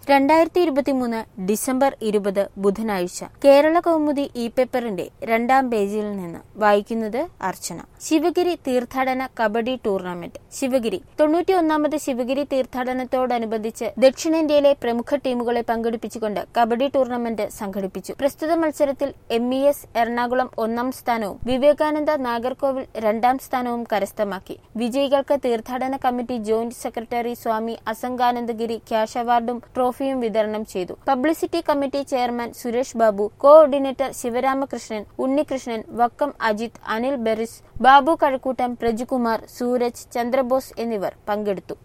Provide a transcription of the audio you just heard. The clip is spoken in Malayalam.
രണ്ടായിരത്തി ഇരുപത്തിമൂന്ന് ഡിസംബർ ഇരുപത് ബുധനാഴ്ച കേരള കൗമുദി ഇ പേപ്പറിന്റെ രണ്ടാം പേജിൽ നിന്ന് വായിക്കുന്നത് അർച്ചന ശിവഗിരി തീർത്ഥാടന കബഡി ടൂർണമെന്റ് ശിവഗിരി തൊണ്ണൂറ്റിയൊന്നാമത് ശിവഗിരി തീർത്ഥാടനത്തോടനുബന്ധിച്ച് ദക്ഷിണേന്ത്യയിലെ പ്രമുഖ ടീമുകളെ പങ്കെടുപ്പിച്ചുകൊണ്ട് കബഡി ടൂർണമെന്റ് സംഘടിപ്പിച്ചു പ്രസ്തുത മത്സരത്തിൽ എം ഇ എസ് എറണാകുളം ഒന്നാം സ്ഥാനവും വിവേകാനന്ദ നാഗർകോവിൽ രണ്ടാം സ്ഥാനവും കരസ്ഥമാക്കി വിജയികൾക്ക് തീർത്ഥാടന committee joint secretary Swami Asanganandagiri cash അവാർഡും ട്രോഫിയും വിതരണം ചെയ്തു publicity committee chairman Suresh Babu coordinator Sivaramakrishnan Unnikrishnan Vakkom Ajith Anil Beris Babu Kazhakoottam Prajukumar Sooraj Chandrabose എന്നിവർ പങ്കെടുത്തു